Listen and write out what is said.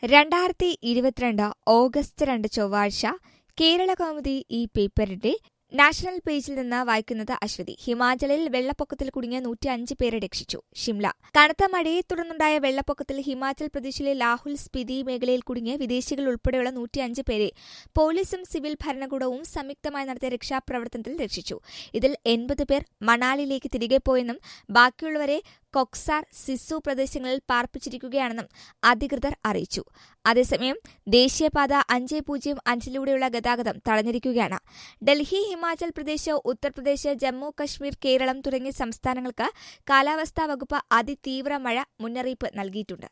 രണ്ടായിരത്തി ഇരുപത്തിരണ്ട് ഓഗസ്റ്റ് രണ്ട് ചൊവ്വാഴ്ച കേരള കൗമുദി ഈ പേപ്പറിന്റെ നാഷണൽ പേജിൽ നിന്ന് വായിക്കുന്നത് അശ്വതി ഹിമാചലിൽ വെള്ളപ്പൊക്കത്തിൽ കുടുങ്ങിയ നൂറ്റി അഞ്ച് പേരെ രക്ഷിച്ചു ഷിംല കനത്ത മഴയെ തുടർന്നുണ്ടായ വെള്ളപ്പൊക്കത്തിൽ ഹിമാചൽ പ്രദേശിലെ ലാഹുൽ സ്പിതി മേഖലയിൽ കുടുങ്ങിയ വിദേശികൾ ഉൾപ്പെടെയുള്ള നൂറ്റിയഞ്ച് പേരെ പോലീസും സിവിൽ ഭരണകൂടവും സംയുക്തമായി നടത്തിയ രക്ഷാപ്രവർത്തനത്തിൽ രക്ഷിച്ചു ഇതിൽ എൺപത് പേർ മണാലിയിലേക്ക് തിരികെ പോയെന്നും ബാക്കിയുള്ളവരെ കൊക്സാർ സിസു പ്രദേശങ്ങളിൽ പാർപ്പിച്ചിരിക്കുകയാണെന്നും അധികൃതർ അറിയിച്ചു അതേസമയം ദേശീയപാത അഞ്ച് പൂജ്യം അഞ്ചിലൂടെയുള്ള ഗതാഗതം തടഞ്ഞിരിക്കുകയാണ് ഡൽഹി ഹിമാചൽ പ്രദേശ് ഉത്തർപ്രദേശ് ജമ്മു കശ്മീർ കേരളം തുടങ്ങിയ സംസ്ഥാനങ്ങൾക്ക് കാലാവസ്ഥാ വകുപ്പ് അതിതീവ്ര മഴ മുന്നറിയിപ്പ് നൽകിയിട്ടുണ്ട്